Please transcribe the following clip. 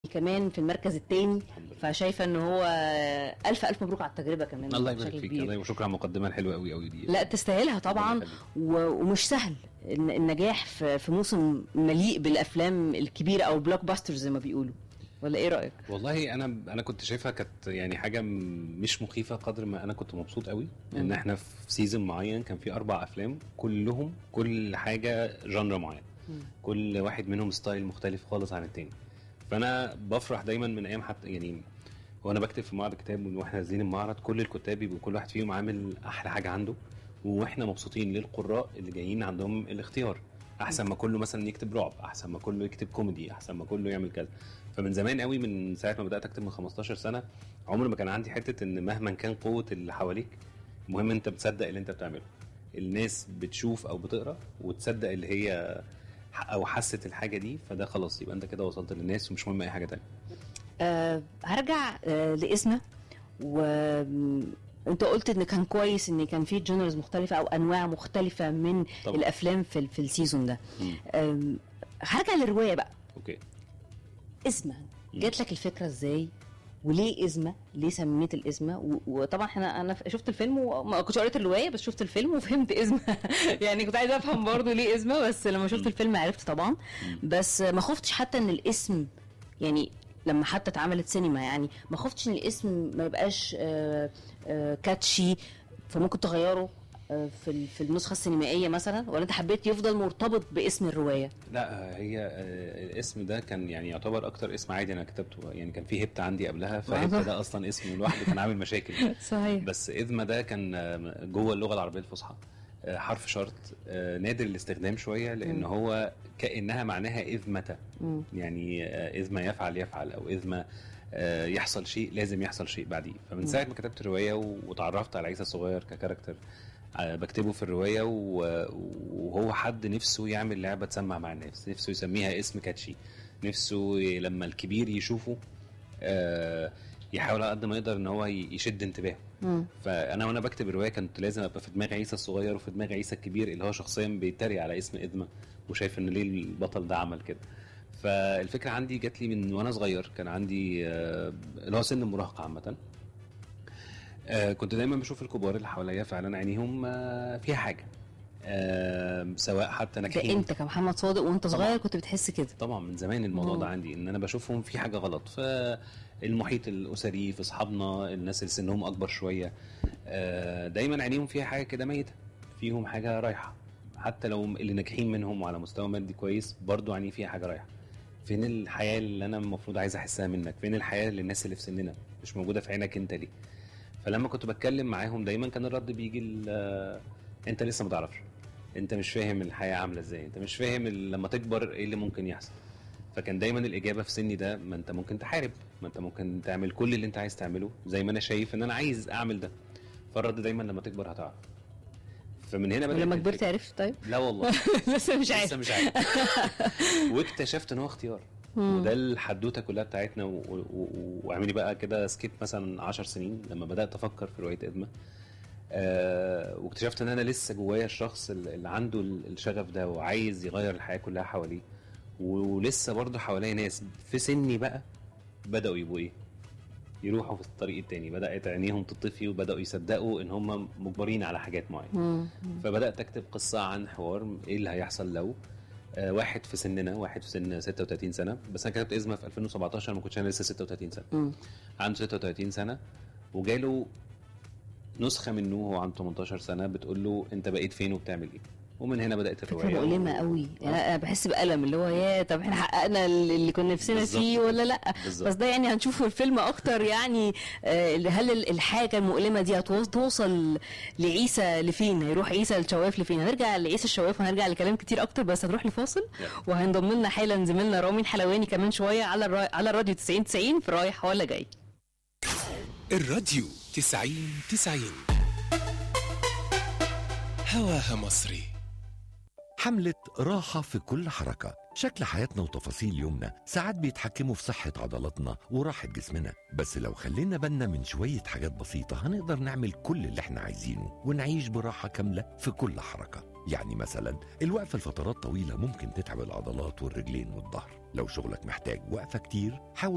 كمان في المركز الثاني فشايفه ان هو الف الف مبروك على التجربه كمان الله بشكل يبارك فيك كبير. الله يبارك شكرا على المقدمه الحلوه قوي قوي دي لا تستاهلها طبعا ربنا يخليك. و- ومش سهل الن- النجاح في في موسم مليء بالافلام الكبيره او بلوك باسترز زي ما بيقولوا ولا ايه رايك؟ والله انا انا كنت شايفها كانت يعني حاجه م- مش مخيفه قدر ما انا كنت مبسوط قوي ان مم. احنا في سيزون معين كان في اربع افلام كلهم كل حاجه جانرا معين مم. كل واحد منهم ستايل مختلف خالص عن التاني فانا بفرح دايما من ايام حتى يعني وانا بكتب في معرض كتاب واحنا نازلين المعرض كل الكتاب بيبقوا كل واحد فيهم عامل احلى حاجه عنده واحنا مبسوطين للقراء اللي جايين عندهم الاختيار احسن ما كله مثلا يكتب رعب احسن ما كله يكتب كوميدي احسن ما كله يعمل كذا فمن زمان قوي من ساعه ما بدات اكتب من 15 سنه عمر ما كان عندي حته ان مهما كان قوه اللي حواليك المهم انت بتصدق اللي انت بتعمله الناس بتشوف او بتقرا وتصدق اللي هي ح- او حست الحاجه دي فده خلاص يبقى انت كده وصلت للناس ومش مهم اي حاجه تانية أه هرجع أه لاسمه و انت قلت ان كان كويس ان كان في جنرز مختلفه او انواع مختلفه من طبعا. الافلام في في السيزون ده مم. أم، هرجع للروايه بقى اوكي اسمه مم. جات لك الفكره ازاي وليه ازمه ليه سميت الازمه و- وطبعا احنا انا ف- شفت الفيلم وما كنتش قريت الروايه بس شفت الفيلم وفهمت ازمه يعني كنت عايزه افهم برضو ليه ازمه بس لما شفت مم. الفيلم عرفت طبعا مم. بس ما خفتش حتى ان الاسم يعني لما حتى اتعملت سينما يعني ما خفتش ان الاسم ما يبقاش آه، آه، كاتشي فممكن تغيره آه، في ال- في النسخه السينمائيه مثلا ولا انت حبيت يفضل مرتبط باسم الروايه لا هي آه، الاسم ده كان يعني يعتبر اكتر اسم عادي انا كتبته يعني كان في هبته عندي قبلها فهبته ده اصلا اسم لوحده كان عامل مشاكل صحيح بس اذما ده كان آه، جوه اللغه العربيه الفصحى آه، حرف شرط آه، نادر الاستخدام شويه لان مم. هو كانها معناها اذ متى مم. يعني آه، اذ ما يفعل يفعل او اذ ما آه، يحصل شيء لازم يحصل شيء بعديه فمن مم. ساعه ما كتبت الروايه و- وتعرفت على عيسى الصغير ككاركتر آه، بكتبه في الروايه و- وهو حد نفسه يعمل لعبه تسمع مع الناس نفسه يسميها اسم كاتشي نفسه ي- لما الكبير يشوفه آه، يحاول على قد ما يقدر ان هو ي- يشد انتباهه مم. فانا وانا بكتب الروايه كنت لازم ابقى في دماغ عيسى الصغير وفي دماغ عيسى الكبير اللي هو شخصيا بيتريق على اسم ادمه وشايف ان ليه البطل ده عمل كده فالفكره عندي جات لي من وانا صغير كان عندي آه، اللي هو سن المراهقه عامه آه، كنت دايما بشوف الكبار اللي حواليا فعلا عينيهم آه، فيها حاجه آه، سواء حتى ده ناجحين انت كمحمد صادق وانت صغير طبعاً. كنت بتحس كده طبعا من زمان الموضوع مم. ده عندي ان انا بشوفهم في حاجه غلط فالمحيط الاسري في اصحابنا الناس اللي سنهم اكبر شويه آه، دايما عينيهم فيها حاجه كده ميته فيهم حاجه رايحه حتى لو اللي ناجحين منهم وعلى مستوى مادي كويس برضو عينيه فيها حاجه رايحه فين الحياه اللي انا المفروض عايز احسها منك فين الحياه اللي الناس اللي في سننا مش موجوده في عينك انت ليه فلما كنت بتكلم معاهم دايما كان الرد بيجي ال- آه، انت لسه ما تعرفش انت مش فاهم الحياه عامله ازاي انت مش فاهم ال- لما تكبر ايه اللي ممكن يحصل فكان دايما الاجابه في سني ده ما انت ممكن تحارب ما انت ممكن تعمل كل اللي انت عايز تعمله زي ما انا شايف ان انا عايز اعمل ده فالرد داايما لما تكبر هتعرف فمن هنا بدات ولما كبرت الفكرة. عرفت طيب لا والله لسه مش عارف لسه مش عارف واكتشفت ان هو اختيار مم. وده الحدوته كلها بتاعتنا و- و- و- واعملي بقى كده سكيب مثلا 10 سنين لما بدات افكر في روايه ادمه آه واكتشفت ان انا لسه جوايا الشخص اللي اللي عنده ال- الشغف ده وعايز يغير الحياه كلها حواليه ولسه برضه حواليا ناس في سني بقى بداوا يبقوا ايه يروحوا في الطريق التاني بدات عينيهم تطفي وبداوا يصدقوا ان هم مجبرين على حاجات معينه مم. فبدات اكتب قصه عن حوار ايه اللي هيحصل لو آه، واحد في سننا واحد في سن 36 سنه بس انا كتبت ازمه في 2017 ما كنتش انا لسه 36 سنه مم. عنده 36 سنه وجاله نسخه منه وهو عنده 18 سنه بتقول له انت بقيت فين وبتعمل ايه ومن هنا بدات فكره الروايه مؤلمه قوي يعني انا بحس بألم اللي هو يا طب احنا حققنا اللي كنا نفسنا بالظبط فيه كده. ولا لا بالظبط. بس ده يعني هنشوفه في الفيلم اكتر يعني آه، هل ال- الحاجه المؤلمه دي هتوصل لعيسى لفين هيروح عيسى الشواف لفين هنرجع لعيسى الشواف وهنرجع لكلام كتير اكتر بس هنروح لفاصل يلا. وهينضم لنا حالا زميلنا رامي الحلواني كمان شويه على الرا... على الراديو 90 90 في رايح ولا جاي الراديو تسعين تسعين هواها مصري حملة راحة في كل حركة شكل حياتنا وتفاصيل يومنا ساعات بيتحكموا في صحة عضلاتنا وراحة جسمنا بس لو خلينا بالنا من شوية حاجات بسيطة هنقدر نعمل كل اللي احنا عايزينه ونعيش براحة كاملة في كل حركة يعني مثلا الوقفة لفترات طويلة ممكن تتعب العضلات والرجلين والظهر لو شغلك محتاج وقفة كتير حاول